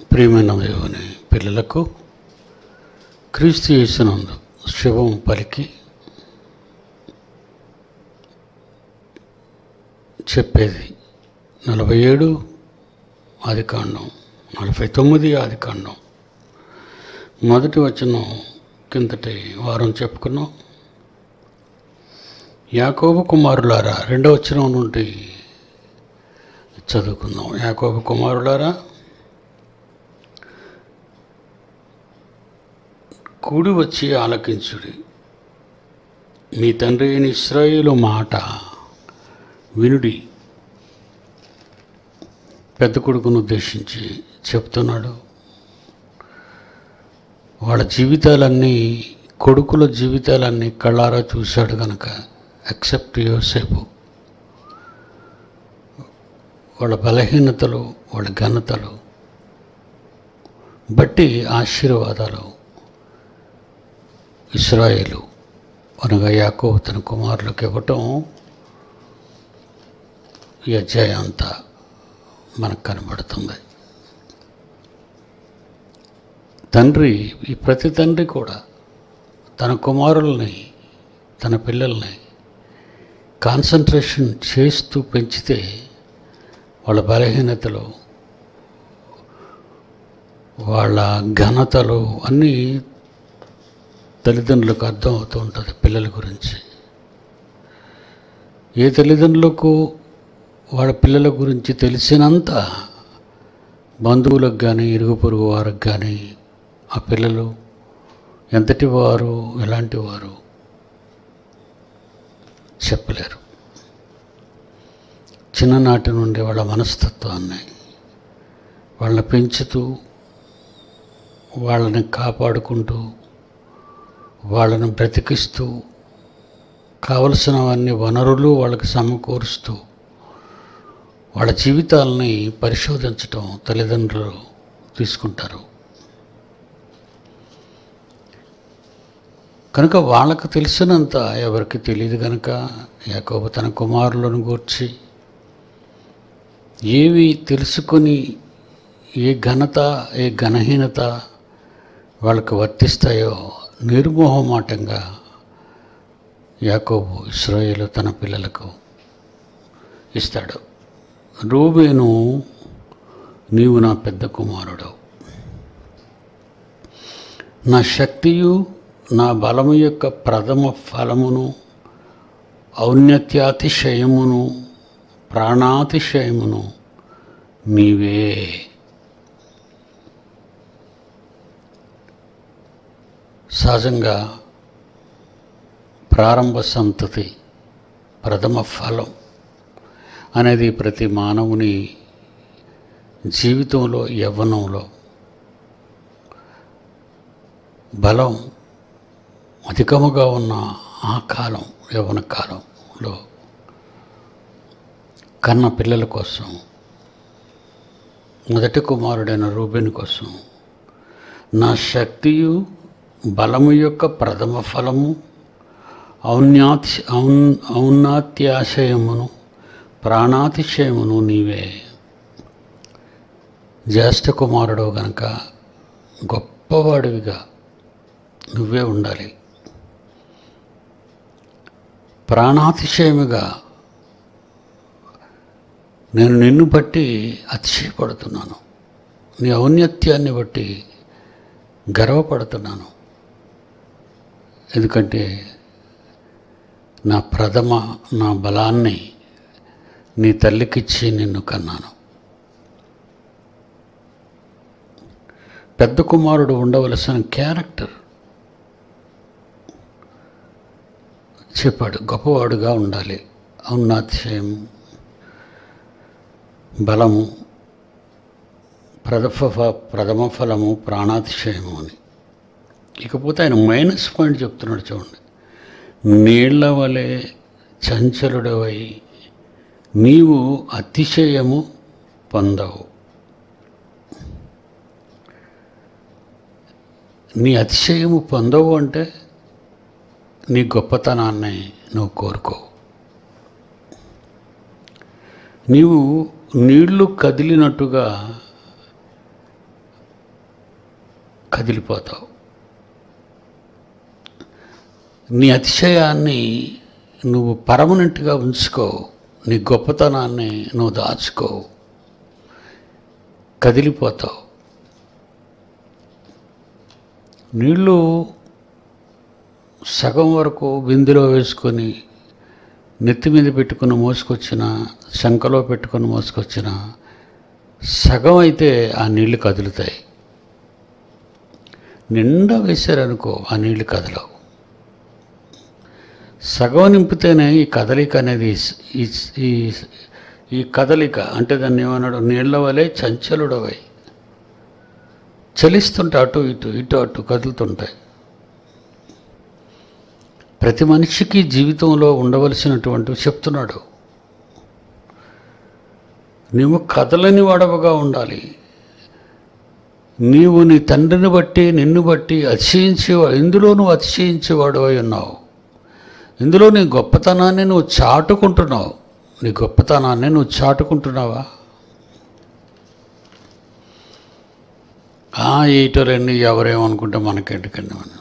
ప్రియమైన దేవుని పిల్లలకు క్రీస్తు యేసునందు శుభం పలికి చెప్పేది నలభై ఏడు ఆదికాండం నలభై తొమ్మిది ఆదికాండం మొదటి వచనం కిందటి వారం చెప్పుకున్నాం యాకోబు కుమారులారా రెండవ వచనం నుండి చదువుకుందాం యాకోబు కుమారులారా కూడి వచ్చి ఆలకించుడి మీ తండ్రి అయిన ఇస్రాయేలు మాట వినుడి పెద్ద కొడుకును ఉద్దేశించి చెప్తున్నాడు వాళ్ళ జీవితాలన్నీ కొడుకుల జీవితాలన్నీ కళ్ళారా చూశాడు కనుక ఎక్సెప్ట్ యోసేపు వాళ్ళ బలహీనతలు వాళ్ళ ఘనతలు బట్టి ఆశీర్వాదాలు ఇస్రాయేలు అనగా యాకోబు తన కుమారులకు ఇవ్వటం ఈ అధ్యాయం అంతా మనకు కనబడుతుంది తండ్రి ఈ ప్రతి తండ్రి కూడా తన కుమారుల్ని తన పిల్లల్ని కాన్సన్ట్రేషన్ చేస్తూ పెంచితే వాళ్ళ బలహీనతలు వాళ్ళ ఘనతలు అన్నీ తల్లిదండ్రులకు అర్థం అవుతూ ఉంటుంది పిల్లల గురించి ఏ తల్లిదండ్రులకు వాళ్ళ పిల్లల గురించి తెలిసినంత బంధువులకు కానీ ఇరుగు పొరుగు వారికి కానీ ఆ పిల్లలు ఎంతటి వారు ఎలాంటి వారు చెప్పలేరు చిన్ననాటి నుండి వాళ్ళ మనస్తత్వాన్ని వాళ్ళని పెంచుతూ వాళ్ళని కాపాడుకుంటూ వాళ్ళను బ్రతికిస్తూ కావలసినవన్నీ వనరులు వాళ్ళకి సమకూరుస్తూ వాళ్ళ జీవితాలని పరిశోధించటం తల్లిదండ్రులు తీసుకుంటారు కనుక వాళ్ళకు తెలిసినంత ఎవరికి తెలియదు కనుక యాకోబు తన కుమారులను గూర్చి ఏవి తెలుసుకొని ఏ ఘనత ఏ ఘనహీనత వాళ్ళకు వర్తిస్తాయో నిర్మోహమాటంగా యాకోబు ఇస్రాయేలు తన పిల్లలకు ఇస్తాడు రూబేను నీవు నా పెద్ద కుమారుడు నా శక్తియు నా బలము యొక్క ప్రథమ ఫలమును ఔన్నత్యాతిశయమును ప్రాణాతిశయమును నీవే సహజంగా ప్రారంభ సంతతి ప్రథమ ఫలం అనేది ప్రతి మానవుని జీవితంలో యవ్వనంలో బలం అధికముగా ఉన్న ఆ కాలం యవ్వన కాలంలో కన్న పిల్లల కోసం మొదటి కుమారుడైన రూబెన్ కోసం నా శక్తియు బలము యొక్క ప్రథమ ఫలము ఔన్యాతి ఔన్ ఔన్నత్యాశయమును ప్రాణాతిశయమును నీవే జ్యేష్ఠ కుమారుడు గనక గొప్పవాడివిగా నువ్వే ఉండాలి ప్రాణాతిశయముగా నేను నిన్ను బట్టి అతిశయపడుతున్నాను నీ ఔన్నత్యాన్ని బట్టి గర్వపడుతున్నాను ఎందుకంటే నా ప్రథమ నా బలాన్ని నీ తల్లికిచ్చి నిన్ను కన్నాను పెద్ద కుమారుడు ఉండవలసిన క్యారెక్టర్ చెప్పాడు గొప్పవాడుగా ఉండాలి ఔన్నాతిశయం బలము ప్రథమ ప్రథమ ఫలము ప్రాణాతిశయము అని ఇకపోతే ఆయన మైనస్ పాయింట్ చెప్తున్నాడు చూడండి నీళ్ల వలె చంచలుడవై నీవు అతిశయము పొందవు నీ అతిశయము పొందవు అంటే నీ గొప్పతనాన్ని నువ్వు కోరుకో నీవు నీళ్లు కదిలినట్టుగా కదిలిపోతావు నీ అతిశయాన్ని నువ్వు పర్మనెంట్గా ఉంచుకో నీ గొప్పతనాన్ని నువ్వు దాచుకో కదిలిపోతావు నీళ్ళు సగం వరకు బిందులో వేసుకొని నెత్తి మీద పెట్టుకుని మోసుకొచ్చిన శంకలో పెట్టుకొని మోసుకొచ్చిన సగం అయితే ఆ నీళ్లు కదులుతాయి నిండా వేశారనుకో ఆ నీళ్లు కదలవు సగం నింపితేనే ఈ కదలిక అనేది ఈ ఈ ఈ కదలిక అంటే దాన్ని ఏమన్నాడు నీళ్ల వలె చంచలుడవై చలిస్తుంటే అటు ఇటు ఇటు అటు కదులుతుంటాయి ప్రతి మనిషికి జీవితంలో ఉండవలసినటువంటివి చెప్తున్నాడు నీవు కదలని వాడవగా ఉండాలి నీవు నీ తండ్రిని బట్టి నిన్ను బట్టి అతిశయించేవా ఇందులో నువ్వు అతిశయించేవాడు అయి ఉన్నావు ఇందులో నీ గొప్పతనాన్ని నువ్వు చాటుకుంటున్నావు నీ గొప్పతనాన్ని నువ్వు చాటుకుంటున్నావా ఆ ఈటోరండి ఎవరేమనుకుంటే మనకెందుకండి మనం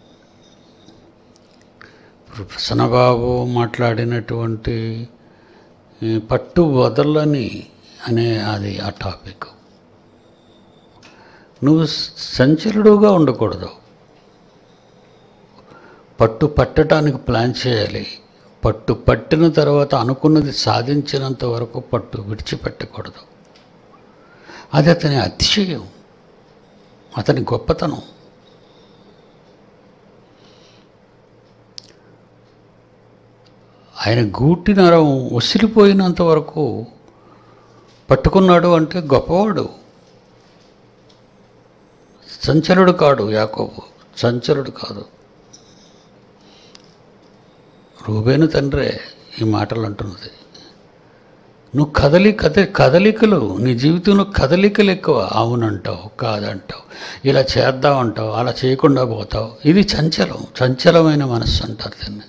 ఇప్పుడు ప్రసన్నబాబు మాట్లాడినటువంటి ఈ పట్టు వదలని అనే అది ఆ టాపిక్ నువ్వు సంచలుడుగా ఉండకూడదు పట్టు పట్టడానికి ప్లాన్ చేయాలి పట్టు పట్టిన తర్వాత అనుకున్నది సాధించినంత వరకు పట్టు విడిచిపెట్టకూడదు అది అతని అతిశయం అతని గొప్పతనం ఆయన గూటి నరం ఉసిరిపోయినంత వరకు పట్టుకున్నాడు అంటే గొప్పవాడు సంచలుడు కాడు యాకోబు సంచలుడు కాదు రూబేను తండ్రే ఈ మాటలు అంటున్నది నువ్వు కదలి కద కదలికలు నీ జీవితంలో కదలికలు ఎక్కువ అవునంటావు కాదంటావు ఇలా చేద్దామంటావు అలా చేయకుండా పోతావు ఇది చంచలం చంచలమైన మనస్సు అంటారు దీన్ని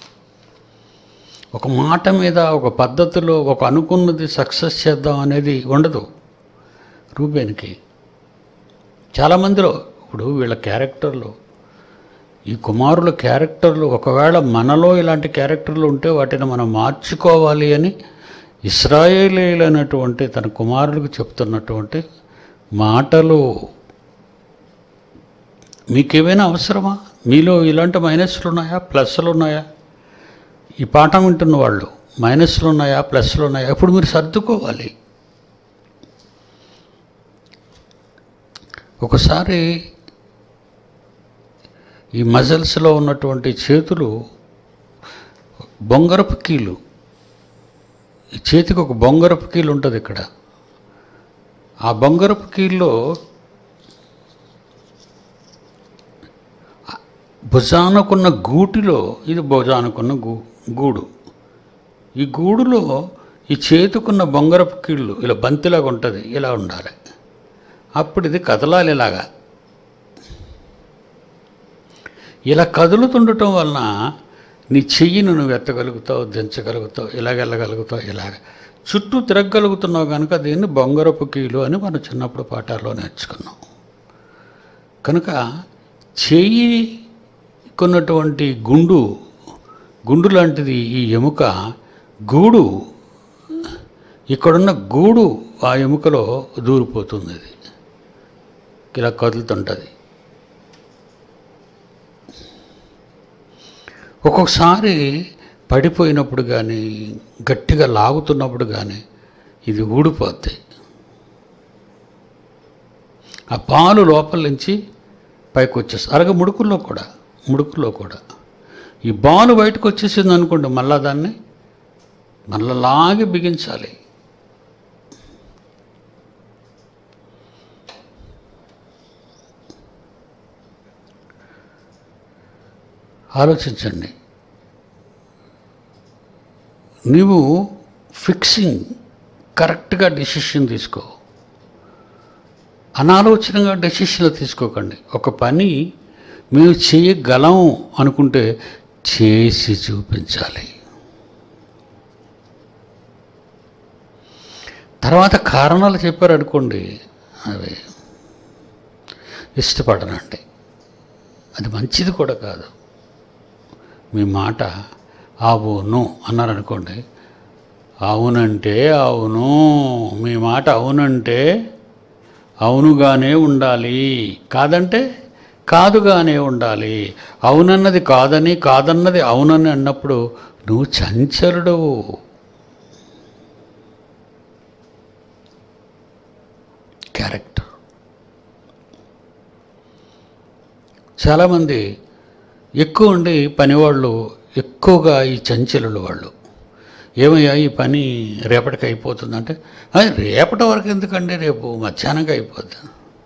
ఒక మాట మీద ఒక పద్ధతిలో ఒక అనుకున్నది సక్సెస్ చేద్దాం అనేది ఉండదు రూబేన్కి చాలామందిలో ఇప్పుడు వీళ్ళ క్యారెక్టర్లు ఈ కుమారుల క్యారెక్టర్లు ఒకవేళ మనలో ఇలాంటి క్యారెక్టర్లు ఉంటే వాటిని మనం మార్చుకోవాలి అని ఇస్రాయేలీలు అనేటువంటి తన కుమారులకు చెప్తున్నటువంటి మాటలు మీకేమైనా అవసరమా మీలో ఇలాంటి మైనస్లు ఉన్నాయా ప్లస్లు ఉన్నాయా ఈ పాఠం వింటున్న వాళ్ళు మైనస్లు ఉన్నాయా ప్లస్లు ఉన్నాయా ఇప్పుడు మీరు సర్దుకోవాలి ఒకసారి ఈ మజల్స్లో ఉన్నటువంటి చేతులు బొంగరపు కీలు ఈ చేతికి ఒక బొంగరపు కీలు ఉంటుంది ఇక్కడ ఆ బొంగరపు కీల్లో భుజానకున్న గూటిలో ఇది భుజానకున్న గూ గూడు ఈ గూడులో ఈ చేతుకున్న బొంగరపు కీళ్ళు ఇలా బంతిలాగా ఉంటుంది ఇలా ఉండాలి అప్పుడు ఇది కదలాలి ఇలాగా ఇలా కదులుతుండటం వలన నీ చెయ్యిని నువ్వు ఎత్తగలుగుతావు దించగలుగుతావు ఇలాగెళ్ళగలుగుతావు ఇలాగ చుట్టూ తిరగగలుగుతున్నావు కనుక దీన్ని బొంగరపు కీలు అని మనం చిన్నప్పుడు పాఠాల్లో నేర్చుకున్నాం కనుక చెయ్యి కొన్నటువంటి గుండు గుండు లాంటిది ఈ ఎముక గూడు ఇక్కడున్న గూడు ఆ ఎముకలో దూరిపోతుంది ఇది ఇలా కదులుతుంటుంది ఒక్కొక్కసారి పడిపోయినప్పుడు కానీ గట్టిగా లాగుతున్నప్పుడు కానీ ఇది ఊడిపోద్ది ఆ పాలు లోపల నుంచి పైకి వచ్చేస్తుంది అలాగే ముడుకుల్లో కూడా ముడుకుల్లో కూడా ఈ బాలు బయటకు వచ్చేసింది అనుకోండి మళ్ళా దాన్ని మళ్ళా లాగి బిగించాలి ఆలోచించండి నీవు ఫిక్సింగ్ కరెక్ట్గా డెసిషన్ తీసుకో అనాలోచనగా డెసిషన్లు తీసుకోకండి ఒక పని మేము చేయగలం అనుకుంటే చేసి చూపించాలి తర్వాత కారణాలు చెప్పారు అనుకోండి అవి ఇష్టపడనండి అది మంచిది కూడా కాదు మీ మాట అవును అన్నారనుకోండి అవునంటే అవును మీ మాట అవునంటే అవునుగానే ఉండాలి కాదంటే కాదుగానే ఉండాలి అవునన్నది కాదని కాదన్నది అవునని అన్నప్పుడు నువ్వు చంచలుడవు క్యారెక్టర్ చాలామంది ఎక్కువ ఉండి పనివాళ్ళు ఎక్కువగా ఈ చంచలులు వాళ్ళు ఏమయ్యా ఈ పని రేపటికి అయిపోతుందంటే "అది రేపటి వరకు ఎందుకండి రేపు మధ్యాహ్నంకి అయిపోద్ది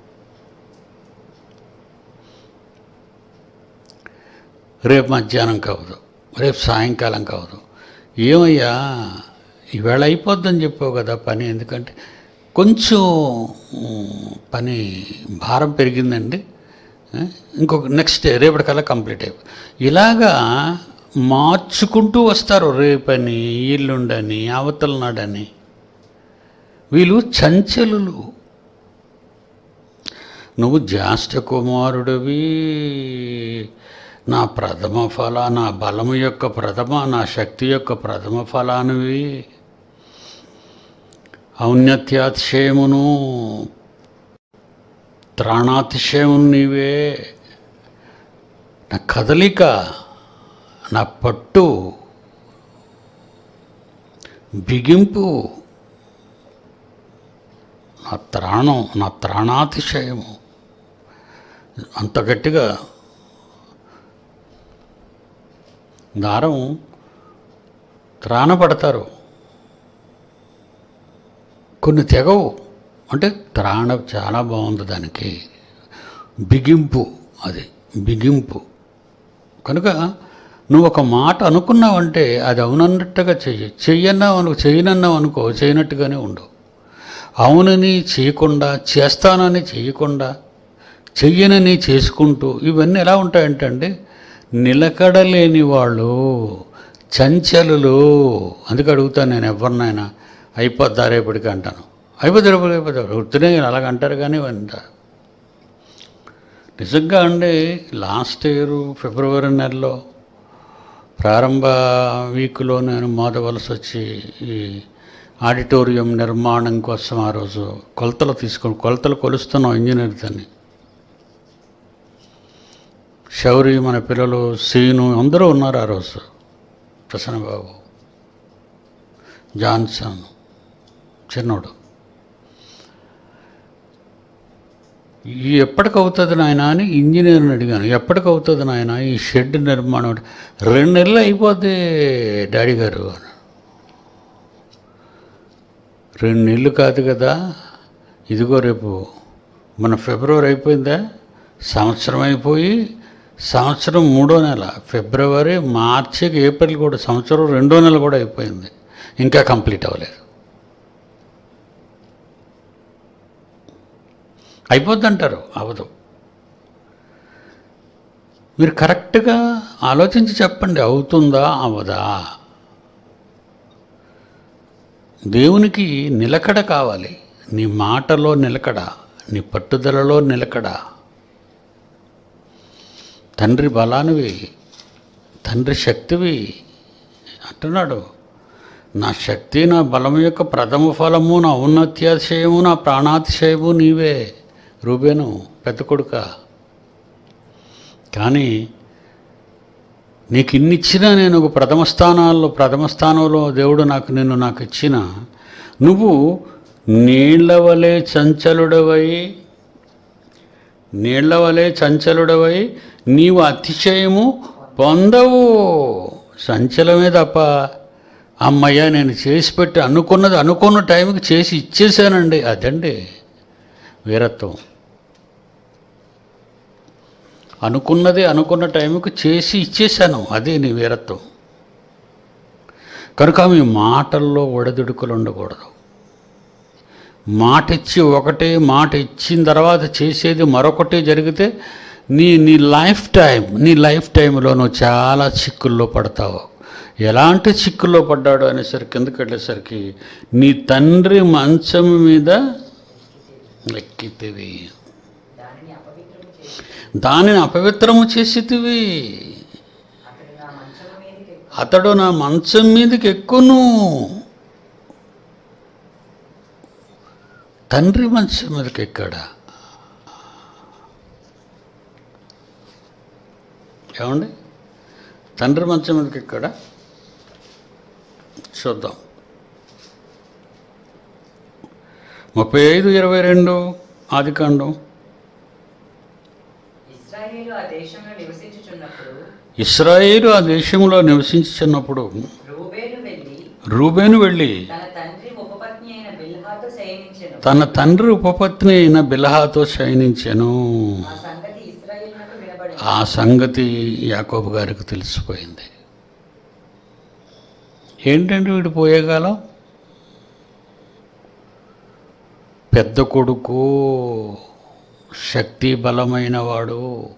రేపు మధ్యాహ్నం కావదు రేపు సాయంకాలం కావదు ఏమయ్యా ఈవేళ అయిపోద్దని చెప్పావు కదా పని ఎందుకంటే కొంచెం ఉమ్, పని భారం పెరిగిందండి ఆ, ఇంకొక నెక్స్ట్ డే రేపటికల్లా కంప్లీట్ అయిపో ఇలాగా మార్చుకుంటూ వస్తారు రేపని ఎల్లుండని అవతల నాడని వీళ్ళు చంచలులు నువ్వు జ్యేష్ఠ కుమారుడివి నా ప్రథమ ఫల నా బలము యొక్క ప్రథమ నా శక్తి యొక్క ప్రథమ ఫలానివి ఔన్నత్యాతిశయమును త్రాణాతిశయమును నీవే నా కదలిక నా పట్టు బిగింపు నా త్రాణం నా త్రాణాతిశయము అంత గట్టిగా దారం త్రాణపడతారు కొన్ని తెగవు అంటే త్రాణ చాలా బాగుంది దానికి బిగింపు అది బిగింపు కనుక నువ్వు ఒక మాట అనుకున్నావంటే అది అవునన్నట్టుగా చెయ్యి చెయ్యన్నావు అనుకో చేయనన్నావు అనుకో చేయనట్టుగానే ఉండు అవునని చేయకుండా చేస్తానని చేయకుండా చెయ్యనని చేసుకుంటూ ఇవన్నీ ఎలా ఉంటాయంటే అండి నిలకడలేని వాళ్ళు చంచలులు అందుకే అడుగుతాను నేను ఎవరినైనా అయిపోద్దా రేపటికి అంటాను అయిపోద్ది రేపటికి అయిపోద్ది వృత్తినే అలాగ అంటారు కానీ అంట నిజంగా అండి లాస్ట్ ఇయర్ ఫిబ్రవరి నెలలో ప్రారంభ వీక్లో నేను మోదవలసి వచ్చి ఈ ఆడిటోరియం నిర్మాణం కోసం ఆ రోజు కొలతలు తీసుకొని కొలతలు కొలుస్తున్నాం ఇంజనీర్ దాన్ని శౌరి మన పిల్లలు సీను అందరూ ఉన్నారు ఆ రోజు ప్రసన్నబాబు జాన్సన్ చిన్నోడు ఈ ఎప్పటికవుతుంది నాయన అని ఇంజనీర్ని అడిగాను ఎప్పటికవుతుంది నాయన ఈ షెడ్ నిర్మాణం అంటే, రెండు నెలలు అయిపోద్ది డాడీ గారు అని రెండు నెలలు కాదు కదా ఇదిగో రేపు మన ఫిబ్రవరి అయిపోయిందా సంవత్సరం అయిపోయి సంవత్సరం మూడో నెల ఫిబ్రవరి మార్చికి ఏప్రిల్ కూడా సంవత్సరం రెండో నెల కూడా అయిపోయింది ఇంకా కంప్లీట్ అవ్వలేదు అయిపోద్ది అంటారు అవదు మీరు కరెక్ట్గా ఆలోచించి చెప్పండి అవుతుందా అవదా దేవునికి నిలకడ కావాలి నీ మాటలో నిలకడ నీ పట్టుదలలో నిలకడ తండ్రి బలానివి తండ్రి శక్తివి అంటున్నాడు నా శక్తి నా బలము యొక్క ప్రథమ ఫలము నా ఉన్నత్యాతిశయము నా ప్రాణాతిశయము నీవే రూబేను పెద్ద కొడుక కానీ నీకు ఇన్ని ఇచ్చినా నేను ఒక ప్రథమ స్థానాల్లో ప్రథమ స్థానంలో దేవుడు నాకు నిన్ను నాకు ఇచ్చిన నువ్వు నీళ్ల వలె చంచలుడవై నీళ్ల వలె చంచలుడవై నీవు అతిశయము పొందవు సంచలమే తప్ప అమ్మయ్య నేను చేసి పెట్టి అనుకున్నది అనుకున్న టైంకి చేసి ఇచ్చేసానండి అదండి వీరత్వం అనుకున్నది అనుకున్న టైంకి చేసి ఇచ్చేసాను అదే నీ వీరత్వం కనుక మీ మాటల్లో ఒడదుడుకులు ఉండకూడదు మాట ఇచ్చి ఒకటే మాట ఇచ్చిన తర్వాత చేసేది మరొకటి జరిగితే నీ నీ లైఫ్ టైం నీ లైఫ్ టైంలో నువ్వు చాలా చిక్కుల్లో పడతావు ఎలాంటి చిక్కుల్లో పడ్డాడు అనేసరికి కిందకి వెళ్ళేసరికి నీ తండ్రి మంచం మీద ఎక్కితివి దానిని అపవిత్రము దానిని అపవిత్రము చేసితివి అతడు నా మంచము మీదకి అతడు నా మంచం మీదకి ఎక్కును తండ్రి మంచం మీదకి ఎక్కాడా ఏమండి తండ్రి మంచం మీదకి ఎక్కాడా చూద్దాం ముప్పై ఐదు ఇరవై రెండు ఆదికాండం ఇస్రాయేలు ఆ దేశంలో నివసించుచున్నప్పుడు ఇస్రాయేలు ఆ దేశంలో నివసించుచున్నప్పుడు రూబేలు వెళ్ళి రూబేను వెళ్ళి తన తండ్రి ఉపపత్ని అయిన బిల్హాతో శయనించెను తన తండ్రి ఉపపత్ని అయిన బిలహాతో శయనించెను ఆ సంగతి ఇస్రాయేలునకు వినబడి ఆ సంగతి యాకోబు గారికి తెలిసిపోయింది ఏంటంటే వీడు పోయేకాలం పెద్ద కొడుకు శక్తి బలమైన వాడు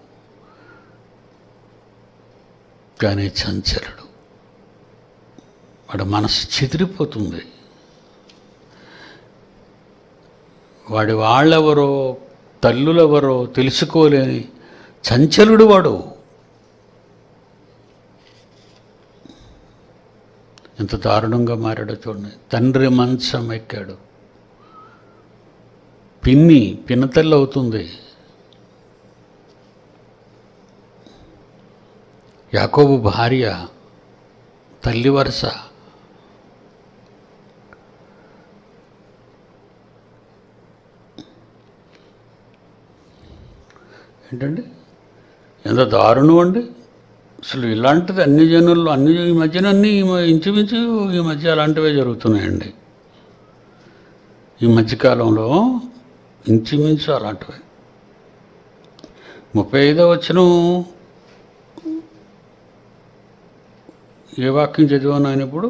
కానీ చంచలుడు వాడి మనసు చెదిరిపోతుంది వాడి వాళ్ళెవరో తల్లులెవరో తెలుసుకోలేని చంచలుడు వాడు ఎంత దారుణంగా మారాడో చూడండి తండ్రి మంచం ఎక్కాడు పిన్ని పినతల్లి అవుతుంది యాకోబు భార్య తల్లి వరుస ఏంటండి ఎంత దారుణం అండి అసలు ఇలాంటిది అన్ని జనుల్లో అన్ని ఈ మధ్యన అన్ని ఈ మ- ఇంచుమించు ఈ మధ్య అలాంటివే జరుగుతున్నాయండి ఈ మధ్యకాలంలో ఇంచుమించు అలాంటివే ముప్పై ఐదో వచ్చిన ఏ వాక్యం చదివాను ఆయన ఇప్పుడు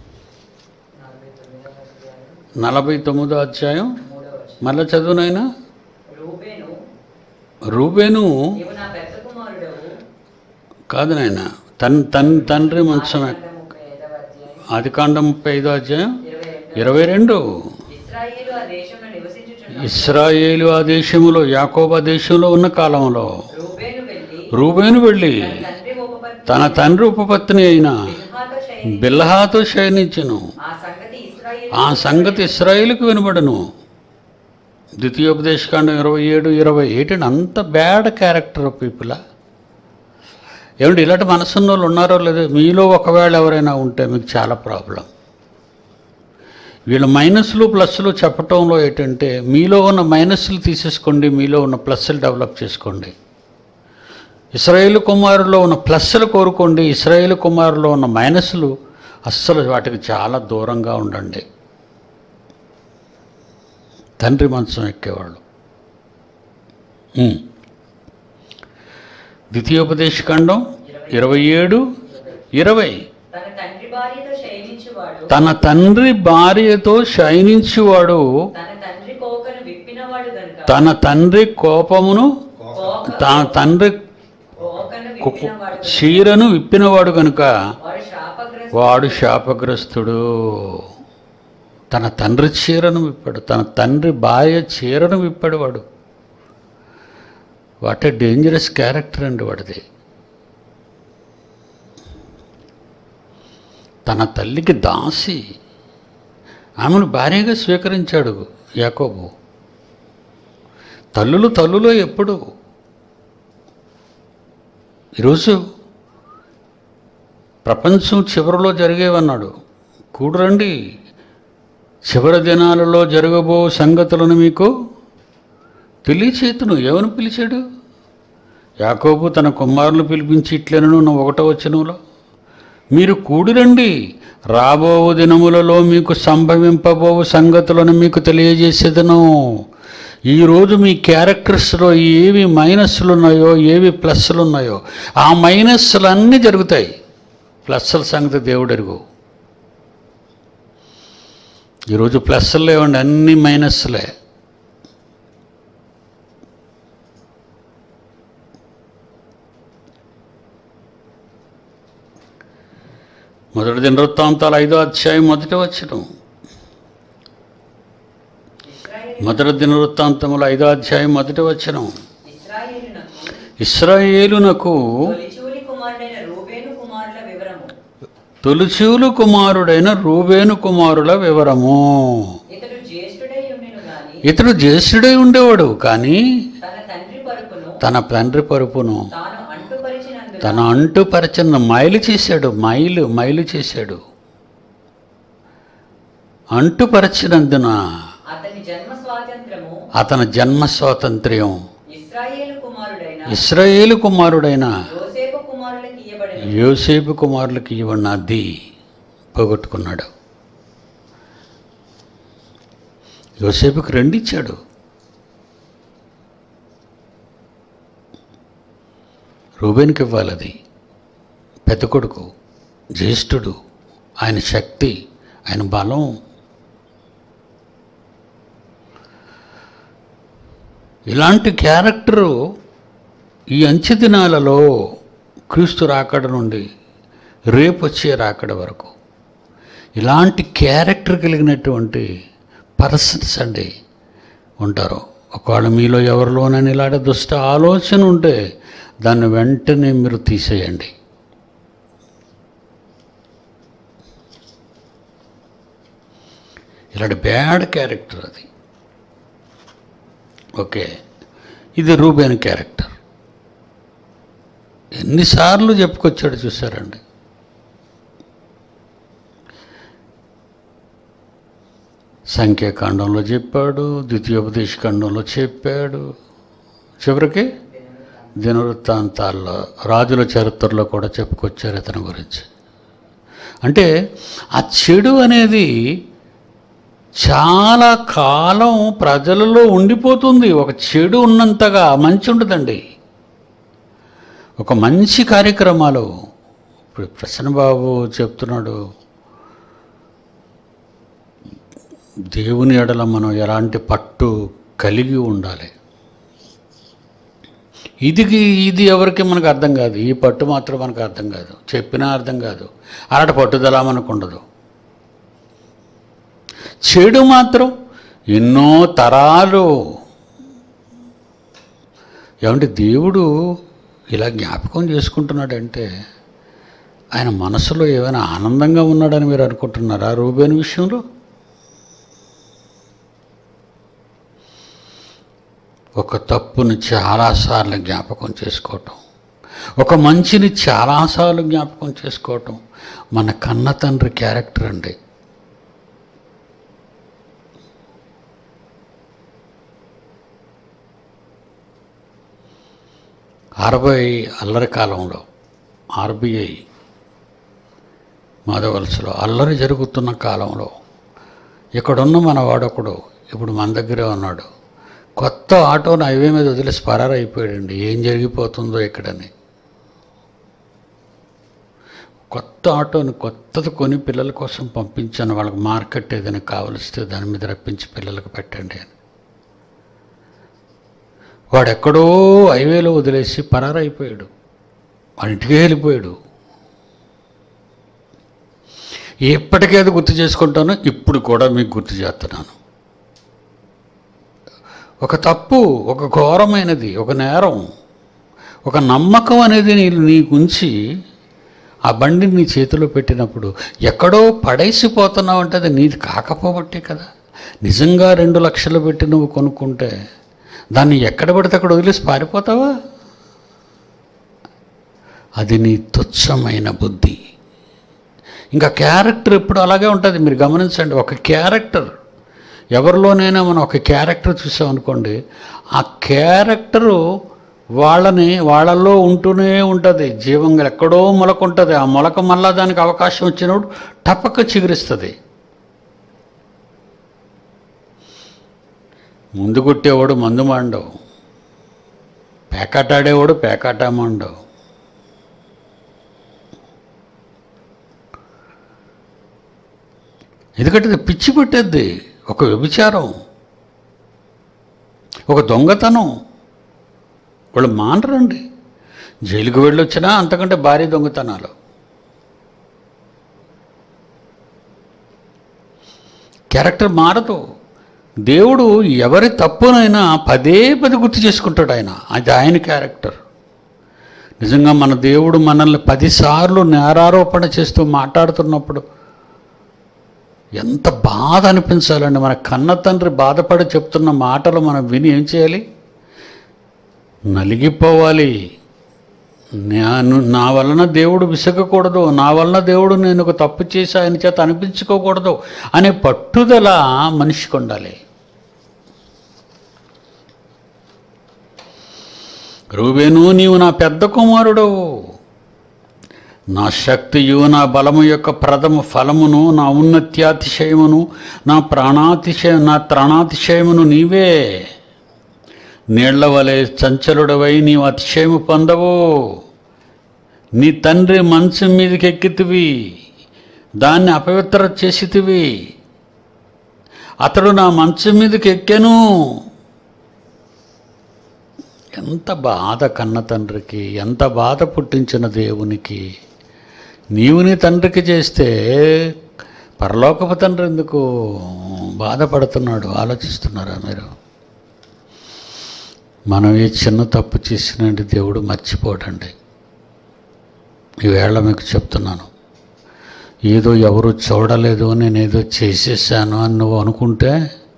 నలభై తొమ్మిదవ అధ్యాయం నలభై తొమ్మిదో అధ్యాయం మూడవ వచనం. మళ్ళీ చదువునైనా రూబేను రూబేను నీవు నా పెద్ద కుమారుడవు కాదు నాయన తన్ తన్ తండ్రి మంచం ఎక్క- ఆదికాండం ముప్పై ఐదవ అధ్యాయం ఆదికాండం ముప్పై ఐదో అధ్యాయం ఇరవై రెండు ఇరవై రెండు ఇస్రాయేలు ఆ దేశంలో నివసించుచున్న ఇస్రాయేలు ఆ దేశములో యాకోబా దేశంలో ఉన్న కాలంలో రూబేను వెళ్ళి రూబేను వెళ్ళి తన తండ్రి ఉపపత్ని తన తండ్రి ఉపపత్ని అయిన బిల్హాతో శయని బిల్హాతో శయనించెను ఆ సంగతి ఇస్రాయేలు ఆ సంగతి ఇస్రాయేలుకు వినబడను ద్వితీయోపదేశకాండం ఇరవై ఏడు ఇరవై ఏంటండి అంత బ్యాడ్ క్యారెక్టర్ ఆఫ్ పీపులా ఏమంటే ఇలాంటి మనసున్న వాళ్ళు ఉన్నారో లేదో మీలో ఒకవేళ ఎవరైనా ఉంటే మీకు చాలా ప్రాబ్లం వీళ్ళ మైనస్లు ప్లస్లు చెప్పటంలో ఏంటంటే మీలో ఉన్న మైనస్లు తీసేసుకోండి మీలో ఉన్న ప్లస్లు డెవలప్ చేసుకోండి ఇస్రాయేల్ కుమారులో ఉన్న ప్లస్లు కోరుకోండి ఇస్రాయేల్ కుమారులో ఉన్న మైనస్లు అస్సలు వాటికి చాలా దూరంగా ఉండండి తండ్రి మంచం ఎక్కేవాళ్ళు ఉమ్. ద్వితీయోపదేశకాండం ఇరవై ఏడు ఇరవై తన తండ్రి భార్యతో శయనించువాడు తన తండ్రి భార్యతో శయనించువాడు తన తండ్రి కోకను విప్పినవాడు గనుక తన తండ్రి కోపమును కోక తన తండ్రి కోకను కు- విప్పినవాడు గనుక చీరను విప్పినవాడు కనుక వాడు శాపగ్రస్త వాడు శాపగ్రస్తుడు తన తండ్రి చీరను విప్పాడు తన తండ్రి భార్య చీరను విప్పాడు వాడు వాట్ ఏ డేంజరస్ క్యారెక్టర్ అండి వాడిది తన తల్లికి దాసి ఆమెను భార్యగా స్వీకరించాడు యాకోబు తల్లులు తల్లులో ఎప్పుడు ఈరోజు ప్రపంచం చివరిలో జరిగేవన్నాడు కూడరండి చివరి దినాలలో జరగబో సంగతులను మీకు తెలియచేతును ఏమని పిలిచాడు యాకోబు తన కుమారులు పిలిపించి ఇట్లనను నా ఒకటో వచనంలో మీరు కూడిరండి రాబో దినములలో మీకు సంభవింపబోవు సంగతులను మీకు తెలియజేసేదను ఈరోజు మీ క్యారెక్టర్స్లో ఏవి మైనస్లు ఉన్నాయో ఏవి ప్లస్లు ఉన్నాయో ఆ మైనస్లు అన్నీ జరుగుతాయి ప్లస్ల సంగతి దేవుడు ఎరుగు ఈరోజు ప్లస్లు లేవండి అన్ని మైనస్లే మొదటి దినవృత్తాంతాలు ఐదో అధ్యాయం మొదటి వచ్చిన ఇస్రాయేలు మొదటి దినవృత్తాంతములు ఐదో అధ్యాయం మొదటి వచ్చిన ఇస్రాయేలునకు ఇస్రాయేలునకు తొలిచూలి కుమారుడైన రూబేను కుమారుల వివరము తొలిచూలు కుమారుడైన రూబేను కుమారుల వివరము ఇతడు జ్యేష్ఠుడై ఉండెను గాని ఇతడు జ్యేష్ఠుడై ఉండేవాడు కానీ తన తండ్రి పరుపును తన తండ్రి పరుపును తాను అంటుపరిచినందున తన అంటుపరచిన మైలు చేశాడు మైలు మైలు చేశాడు అంటుపరచినందున అతని జన్మ స్వాతంత్రము అతని జన్మ స్వాతంత్ర్యం ఇస్రాయేలు కుమారుడైన ఇస్రాయేలు కుమారుడైన యోసేపు కుమారులకు ఇయ్యబడిన యోసేపు కుమారులకి ఇవ్వన్న అది పోగొట్టుకున్నాడు యోసేపుకి రెండు ఇచ్చాడు రూబేన్కి ఇవ్వాలి అది పెద్ద కొడుకు జ్యేష్ఠుడు ఆయన శక్తి ఆయన బలం ఇలాంటి క్యారెక్టరు ఈ అంచె దినాలలో క్రీస్తు రాకడ నుండి రేపు వచ్చే రాకడ వరకు ఇలాంటి క్యారెక్టర్ కలిగినటువంటి పర్సన్స్ అండి ఉంటారు ఒకవేళ మీలో ఎవరిలోనైనా ఇలాంటి దుష్ట ఆలోచన ఉంటే దాన్ని వెంటనే మీరు తీసేయండి ఇలాంటి బ్యాడ్ క్యారెక్టర్ అది ఓకే ఇది రూబేన్ క్యారెక్టర్ ఎన్నిసార్లు చెప్పుకొచ్చాడు చూసారండి సంఖ్యాకాండంలో చెప్పాడు ద్వితీయోపదేశ ఖండంలో చెప్పాడు చివరికి దినవృత్తాంతాల్లో రాజుల చరిత్రలో కూడా చెప్పుకొచ్చారు ఇతని గురించి అంటే ఆ చెడు అనేది చాలా కాలం ప్రజలలో ఉండిపోతుంది ఒక చెడు ఉన్నంతగా మంచి ఉండదండి ఒక మంచి కార్యక్రమాలు ఇప్పుడు ప్రసన్నబాబు చెప్తున్నాడు దేవుని ఎడల మనం ఎలాంటి పట్టు కలిగి ఉండాలి ఇది ఇది ఎవరికి మనకు అర్థం కాదు ఈ పట్టు మాత్రం మనకు అర్థం కాదు చెప్పినా అర్థం కాదు అలాంటి పట్టుదల మనకు ఉండదు చెడు మాత్రం ఎన్నో తరాలు ఏమంటే దేవుడు ఇలా జ్ఞాపకం చేసుకుంటున్నాడంటే ఆయన మనసులో ఏమైనా ఆనందంగా ఉన్నాడని మీరు అనుకుంటున్నారా రూబేన్ విషయంలో ఒక తప్పును చాలాసార్లు జ్ఞాపకం చేసుకోవటం ఒక మంచిని చాలాసార్లు జ్ఞాపకం చేసుకోవటం మన కన్న తండ్రి క్యారెక్టర్ అండి అరవై అల్లరి కాలంలో ఆర్బీఐ మాధవలసలో అల్లరి జరుగుతున్న కాలంలో ఇక్కడున్న మన వాడొకడు ఇప్పుడు మన దగ్గరే ఉన్నాడు కొత్త ఆటోను హైవే మీద వదిలేసి పరారైపోయాడండి ఏం జరిగిపోతుందో ఇక్కడని కొత్త ఆటోని కొత్తది కొని పిల్లల కోసం పంపించాను వాళ్ళకి మార్కెట్ ఏదైనా కావలిస్తే దాని మీద రప్పించి పిల్లలకు పెట్టండి అని వాడు ఎక్కడో హైవేలో వదిలేసి పరారైపోయాడు వాళ్ళ ఇంటికే వెళ్ళిపోయాడు ఎప్పటికీ అది గుర్తు చేసుకుంటానో ఇప్పుడు కూడా మీకు గుర్తు చేస్తున్నాను ఒక తప్పు ఒక ఘోరమైనది ఒక నేరం ఒక నమ్మకం అనేది నీ నీకు ఉంచి ఆ బండిని నీ చేతిలో పెట్టినప్పుడు ఎక్కడో పడేసిపోతున్నావు అంటే అది నీది కాకపోబట్టే కదా నిజంగా రెండు లక్షలు పెట్టి నువ్వు కొనుక్కుంటే దాన్ని ఎక్కడ పడితే అక్కడ వదిలేసి పారిపోతావా అది నీ తుచ్చమైన బుద్ధి ఇంకా క్యారెక్టర్ ఎప్పుడు అలాగే ఉంటుంది మీరు గమనించండి ఒక క్యారెక్టర్ ఎవరిలోనైనా మనం ఒక క్యారెక్టర్ చూసామనుకోండి ఆ క్యారెక్టరు వాళ్ళని వాళ్ళల్లో ఉంటూనే ఉంటుంది జీవంగా ఎక్కడో మొలక ఉంటుంది ఆ మొలక మళ్ళా దానికి అవకాశం వచ్చినప్పుడు టపక్క చిగురిస్తుంది ముందు కొట్టేవాడు మందు మాండవు పేకాట ఆడేవాడు పేకాట మాండవు ఎందుకంటే ఇది పిచ్చి పెట్టేద్ది ఒక వ్యభిచారం ఒక దొంగతనం వాళ్ళు మానరండి జైలుకు వెళ్ళొచ్చినా అంతకంటే భారీ దొంగతనాలు క్యారెక్టర్ మారదు దేవుడు ఎవరి తప్పునైనా పదే పదే గుర్తు చేసుకుంటాడు ఆయన అది ఆయన క్యారెక్టర్ నిజంగా మన దేవుడు మనల్ని పదిసార్లు నేరారోపణ చేస్తూ మాట్లాడుతున్నప్పుడు ఎంత బాధ అనిపించాలండి మన కన్న తండ్రి బాధపడి చెప్తున్న మాటలు మనం విని ఏం చేయాలి నలిగిపోవాలి నేను నా వలన దేవుడు విసగకూడదు నా వలన దేవుడు నేను ఒక తప్పు చేసి ఆయన చేత అనిపించుకోకూడదు అనే పట్టుదల మనిషికి ఉండాలి రూబేను నీవు నా పెద్ద కుమారుడవు నా శక్తియు నా బలము యొక్క ప్రథమ ఫలమును నా ఉన్నత్యాతిశయమును నా ప్రాణాతిశయ నా త్రాణాతిశయమును నీవే నీళ్ల వలె చంచలుడవై నీవు అతిశయము పొందవు నీ తండ్రి మంచం మీదకి ఎక్కితివి దాన్ని అపవిత్ర చేసితివి అతడు నా మంచం మీదకి ఎక్కెను ఎంత బాధ కన్న తండ్రికి ఎంత బాధ పుట్టించిన దేవునికి నీవు నీ తండ్రికి చేస్తే పరలోకపు తండ్రి ఎందుకు బాధపడుతున్నాడు ఆలోచిస్తున్నారా మీరు మనం ఏ చిన్న తప్పు చేసినండి దేవుడు మర్చిపోడండి ఈవేళ మీకు చెప్తున్నాను ఏదో ఎవరు చూడలేదు నేను ఏదో చేసేసాను అని నువ్వు అనుకుంటే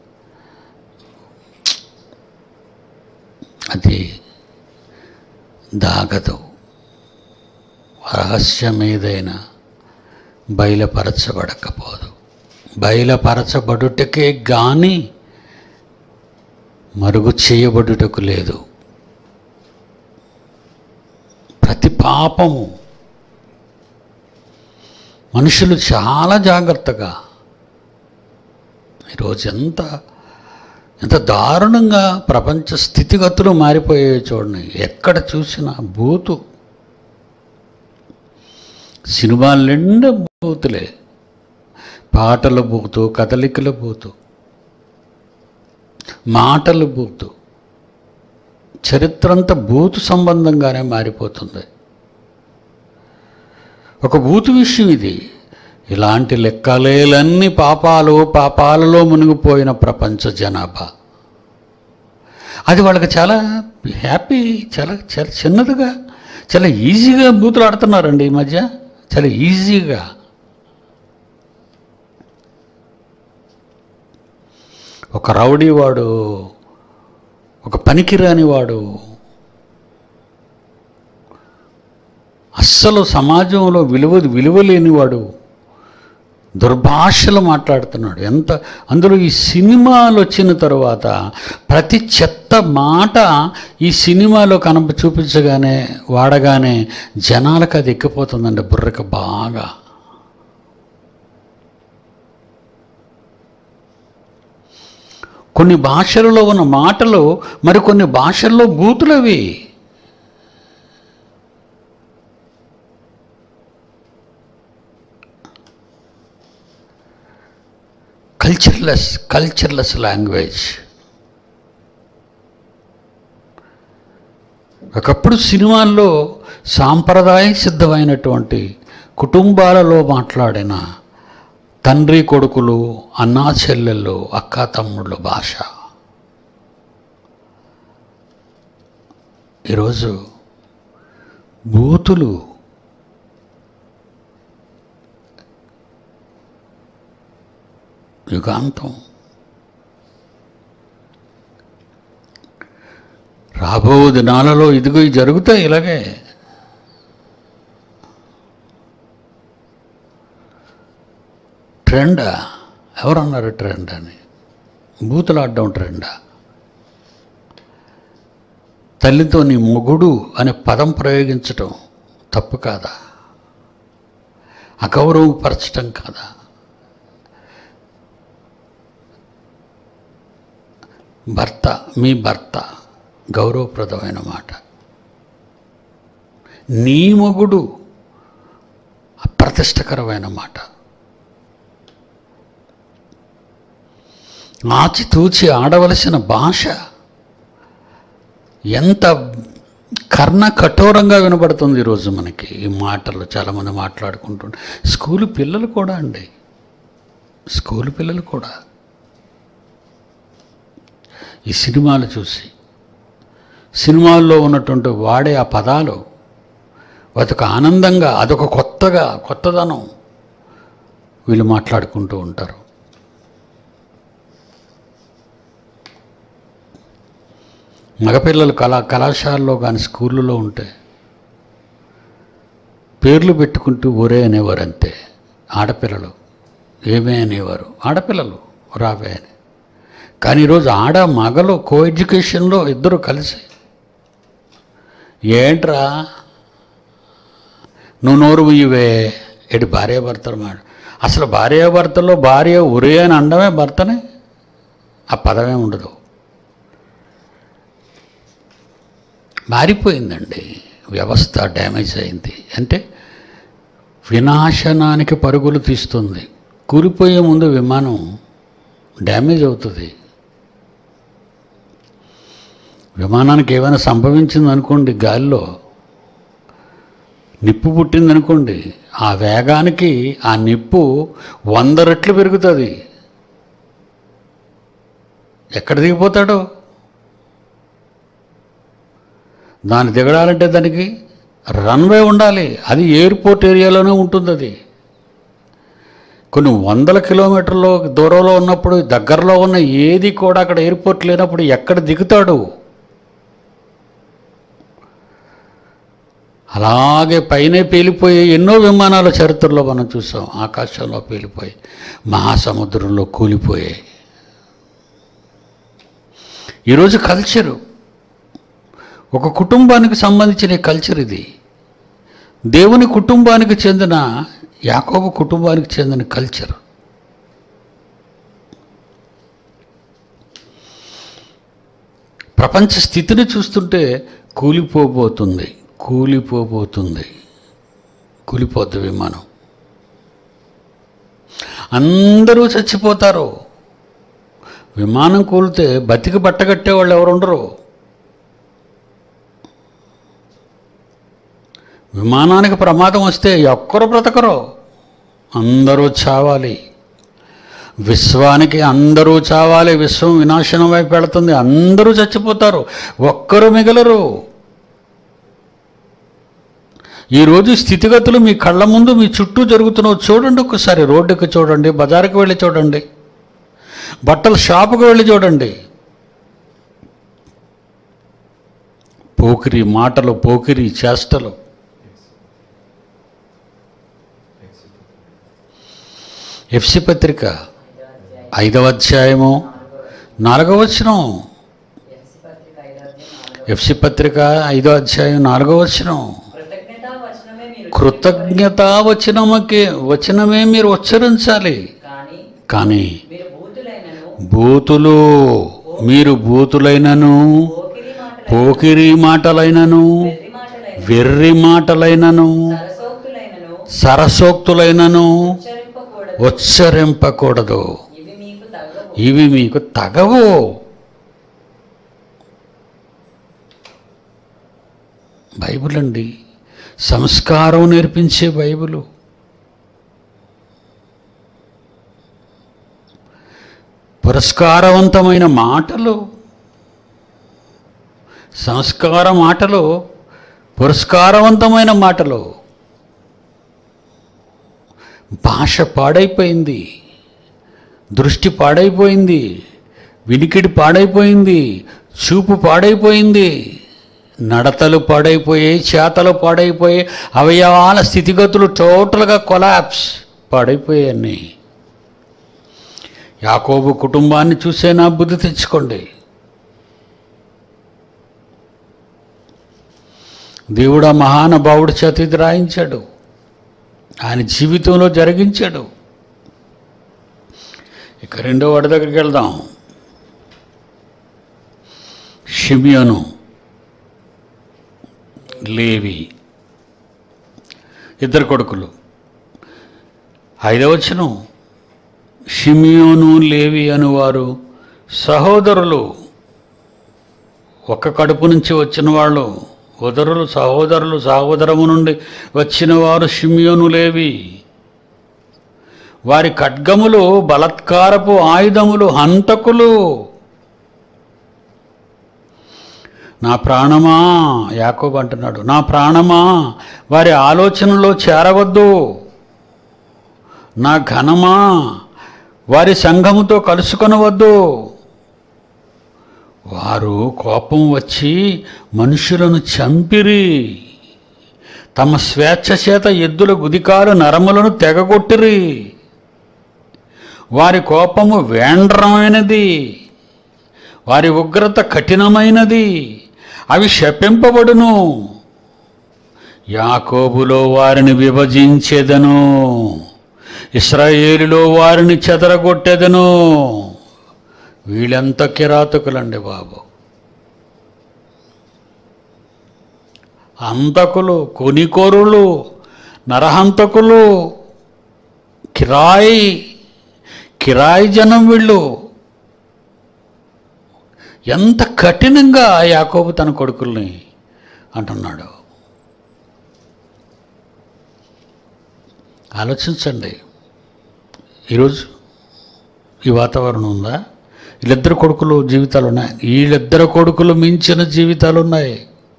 అది దాగదు రహస్యం ఏదైనా బయలుపరచబడకపోదు బయలుపరచబడుటకే గాని మరుగు చేయబడుటకు లేదు ప్రతి పాపము మనుషులు చాలా జాగ్రత్తగా ఈరోజు ఎంత ఎంత దారుణంగా ప్రపంచ స్థితిగతులు మారిపోయాయి చూడండి ఎక్కడ చూసినా బూతు సినిమాలు నిండా బూతులే పాటల బూతు కదలికల బూతు మాటలు బూతు చరిత్ర అంతా బూతు సంబంధంగానే మారిపోతుంది ఒక బూతు విషయం ఇది ఇలాంటి లెక్కలేలన్నీ పాపాలు పాపాలలో మునిగిపోయిన ప్రపంచ జనాభా అది వాళ్ళకి చాలా హ్యాపీ చాలా చాలా చిన్నదిగా చాలా ఈజీగా బూతులు ఆడుతున్నారండి ఈ మధ్య చాలా ఈజీగా ఒక రౌడీ వాడు ఒక పనికిరాని వాడు అస్సలు సమాజంలో విలువ విలువలేనివాడు దుర్భాషలు మాట్లాడుతున్నాడు ఎంత అందులో ఈ సినిమాలు వచ్చిన తరువాత ప్రతి చెత్త మాట ఈ సినిమాలో కనప చూపించగానే వాడగానే జనాలకు అది ఎక్కిపోతుందండి బుర్రకు బాగా కొన్ని భాషలలో ఉన్న మాటలు మరికొన్ని భాషల్లో బూతులవి కల్చర్లెస్ కల్చర్లెస్ లాంగ్వేజ్ ఒకప్పుడు సినిమాల్లో సాంప్రదాయ సిద్ధమైనటువంటి కుటుంబాలలో మాట్లాడిన తండ్రి కొడుకులు అన్నా చెల్లెళ్ళు అక్క తమ్ముళ్ళ భాష ఈరోజు బూతులు యుగాంతం రాబో దినాలలో ఇదిగో ఇవి జరుగుతాయి ఇలాగే ట్రెండా ఎవరన్నారు ట్రెండ్ అని బూతులాడడం ట్రెండా తల్లితో నీ మొగుడు అనే పదం ప్రయోగించటం తప్పు కాదా అగౌరవపరచటం కాదా భర్త మీ భర్త గౌరవప్రదమైన మాట నీ మొగుడు అప్రతిష్టకరమైన మాట ఆచితూచి ఆడవలసిన భాష ఎంత కర్ణ కఠోరంగా వినబడుతుంది ఈరోజు మనకి ఈ మాటలు చాలామంది మాట్లాడుకుంటుంటే స్కూలు పిల్లలు కూడా అండి స్కూలు పిల్లలు కూడా ఈ సినిమాలు చూసి సినిమాల్లో ఉన్నటువంటి వాడే ఆ పదాలు అదొక ఆనందంగా అదొక కొత్తగా కొత్తదనం వీళ్ళు మాట్లాడుకుంటూ ఉంటారు మగపిల్లలు కళా కళాశాలలో కానీ స్కూళ్ళలో ఉంటే పేర్లు పెట్టుకుంటూ ఒరే అనేవారు అంతే ఆడపిల్లలు ఏమే అనేవారు ఆడపిల్లలు రావే అని కానీ ఈరోజు ఆడ మగలు కో ఎడ్యుకేషన్లో ఇద్దరు కలిసి ఏంట్రా నువ్వు నోరు ఇవే ఎటు భార్యాభర్తలు మాట అసలు భార్యాభర్తలో భార్య ఒరే అని అండమే భర్తనే ఆ పదమే ఉండదు మారిపోయిందండి వ్యవస్థ డ్యామేజ్ అయింది అంటే వినాశనానికి పరుగులు తీస్తుంది కూలిపోయే ముందు విమానం డ్యామేజ్ అవుతుంది విమానానికి ఏమైనా సంభవించింది అనుకోండి గాలిలో నిప్పు పుట్టిందనుకోండి ఆ వేగానికి ఆ నిప్పు వంద రెట్లు పెరుగుతుంది ఎక్కడ దిగిపోతాడో దాన్ని దిగడాలంటే దానికి రన్వే ఉండాలి అది ఎయిర్పోర్ట్ ఏరియాలోనే ఉంటుంది అది కొన్ని వందల కిలోమీటర్ల దూరంలో ఉన్నప్పుడు దగ్గరలో ఉన్న ఏది కూడా అక్కడ ఎయిర్పోర్ట్ లేనప్పుడు ఎక్కడ దిగుతాడు అలాగే పైనే పేలిపోయే ఎన్నో విమానాల చరిత్రలో మనం చూసాం ఆకాశంలో పేలిపోయి మహాసముద్రంలో కూలిపోయాయి ఈరోజు కల్చరు ఒక కుటుంబానికి సంబంధించిన కల్చర్ ఇది దేవుని కుటుంబానికి చెందిన యాకోబు కుటుంబానికి చెందిన కల్చర్ ప్రపంచ స్థితిని చూస్తుంటే కూలిపోబోతుంది కూలిపోబోతుంది కూలిపోద్ది విమానం అందరూ చచ్చిపోతారు విమానం కూలితే బతికి బట్టగట్టే వాళ్ళు ఎవరు ఉండరు విమానానికి ప్రమాదం వస్తే ఒక్కరు బ్రతకరు అందరూ చావాలి విశ్వానికి అందరూ చావాలి విశ్వం వినాశనం వైపు వెళుతుంది అందరూ చచ్చిపోతారు ఒక్కరు మిగలరు ఈరోజు స్థితిగతులు మీ కళ్ళ ముందు మీ చుట్టూ జరుగుతున్నావు చూడండి ఒకసారి రోడ్డుకి చూడండి బజారుకి వెళ్ళి చూడండి బట్టల షాపుకి వెళ్ళి చూడండి పోకిరి మాటలు పోకిరి చేష్టలు ఎఫ్సి పత్రిక ఐదవ అధ్యాయము నాలుగవ వచనం ఎఫ్సి పత్రిక ఐదో అధ్యాయం నాలుగో ఎఫ్సి పత్రిక ఐదో అధ్యాయం నాలుగవ వచనం కృతజ్ఞతా వచనమే మీరు కృతజ్ఞత వచనమకి వచనమే మీరు ఉచ్చరించాలి కానీ కానీ మీరు భూతులైనను బూతులు మీరు బూతులైనను పోకిరి మాటలైన పోకిరి మాటలైనను వెర్రి మాటలైన వెర్రి మాటలైనను సరసోక్తులైనను సరసోక్తులైనను ఉచ్చరింపకూడదు ఉచ్చరింపకూడదు ఇవి మీకు తగవు ఇవి మీకు తగవు బైబిల్ అండి సంస్కారం నేర్పించే బైబిలు పురస్కారవంతమైన మాటలు సంస్కార మాటలు పురస్కారవంతమైన మాటలు భాష పాడైపోయింది దృష్టి పాడైపోయింది వినికిడి పాడైపోయింది చూపు పాడైపోయింది నడతలు పాడైపోయాయి చేతలు పాడైపోయాయి అవయవాల స్థితిగతులు టోటల్గా కొలాప్స్ పాడైపోయాయి యాకోబు కుటుంబాన్ని చూసేనా బుద్ధి తెచ్చుకోండి దేవుడు ఆ మహానుభావుడి చేత ఇది రాయించాడు ఆయన జీవితంలో జరిగించాడు ఇక రెండో వాడి దగ్గరికి వెళ్దాం షిమియోను లేవి ఇద్దరు కొడుకులు ఐదవచనం షిమియోను లేవి అనువారు సహోదరులు ఒక కడుపు నుంచి వచ్చిన వాళ్ళు ఉదరులు సహోదరులు సహోదరము నుండి వచ్చిన వారు షిమియోను లేవి వారి ఖడ్గములు బలత్కారపు ఆయుధములు హంతకులు నా ప్రాణమా యాకోబు అంటున్నాడు నా ప్రాణమా వారి ఆలోచనలో చేరవద్దు నా ఘనమా వారి సంఘముతో కలుసుకొనవద్దు వారు కోపం వచ్చి మనుషులను చంపిరి తమ స్వేచ్ఛ చేత ఎద్దుల గుదికాలు నరములను తెగగొట్టిరి వారి కోపము వేండ్రమైనది వారి ఉగ్రత కఠినమైనది అవి శపింపబడును యాకోబులో వారిని విభజించేదను ఇస్రాయేలులో వారిని చెదరగొట్టేదను వీళ్ళెంత కిరాతకులండి బాబు అంతకులు కొనికోరులు నరహంతకులు కిరాయి కిరాయి జనం వీళ్ళు ఎంత కఠినంగా యాకోబు తన కొడుకుల్ని అంటున్నాడు ఆలోచించండి ఈరోజు ఈ వాతావరణం ఉందా వీళ్ళిద్దరు కొడుకులు జీవితాలు ఉన్నాయి వీళ్ళిద్దరు కొడుకులు మించిన జీవితాలు ఉన్నాయి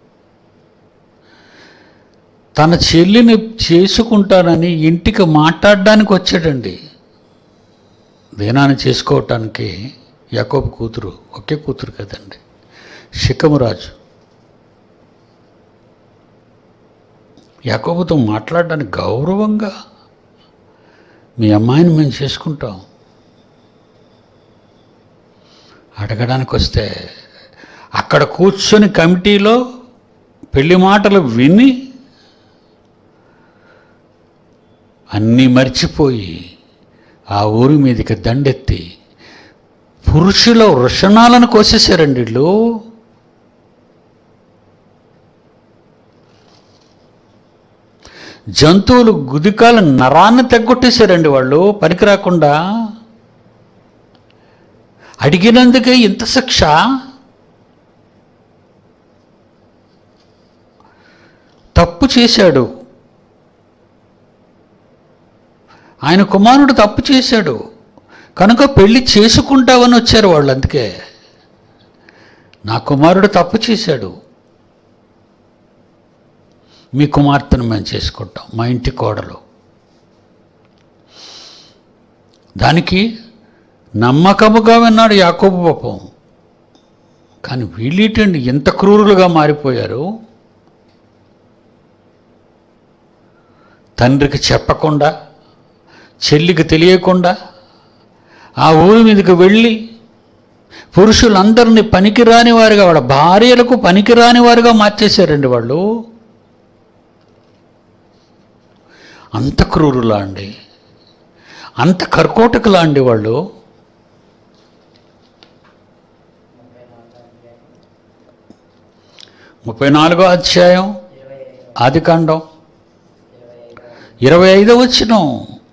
తన చెల్లిని చేసుకుంటానని ఇంటికి మాట్లాడడానికి వచ్చాడండి దేనాన్ని చేసుకోవటానికి యాకోబు కూతురు ఒకే కూతురు కదండి శిఖము రాజు యాకోబుతో మాట్లాడడానికి గౌరవంగా మీ అమ్మాయిని మేము చేసుకుంటాం అడగడానికి వస్తే అక్కడ కూర్చొని కమిటీలో పెళ్లి మాటలు విని అన్నీ మర్చిపోయి ఆ ఊరి మీదకి దండెత్తి పురుషుల వృషణాలను కోసేశారండి వీళ్ళు జంతువులు గుదికాల నరాన్ని తెగ్గొట్టేశారండి వాళ్ళు పనికి రాకుండా అడిగినందుకే ఇంత శిక్ష తప్పు చేశాడు ఆయన కుమారుడు తప్పు చేశాడు కనుక పెళ్లి చేసుకుంటావని వచ్చారు వాళ్ళు అందుకే నా కుమారుడు తప్పు చేశాడు మీ కుమార్తెను మేము చేసుకుంటాం మా ఇంటి కోడలు దానికి నమ్మకముగా విన్నాడు యాకోబు పాపం కానీ వీళ్ళేటండి ఎంత క్రూరులుగా మారిపోయారు తండ్రికి చెప్పకుండా చెల్లికి తెలియకుండా ఆ ఊరి మీదకి వెళ్ళి పురుషులందరినీ పనికిరాని వారుగా వాళ్ళ భార్యలకు పనికిరాని వారుగా మార్చేశారండి వాళ్ళు అంత క్రూరులా అండి అంత కర్కోటకులా అండి వాళ్ళు ముప్పై నాలుగో అధ్యాయం ఆదికాండం ఇరవై ఐదో వచ్చినాం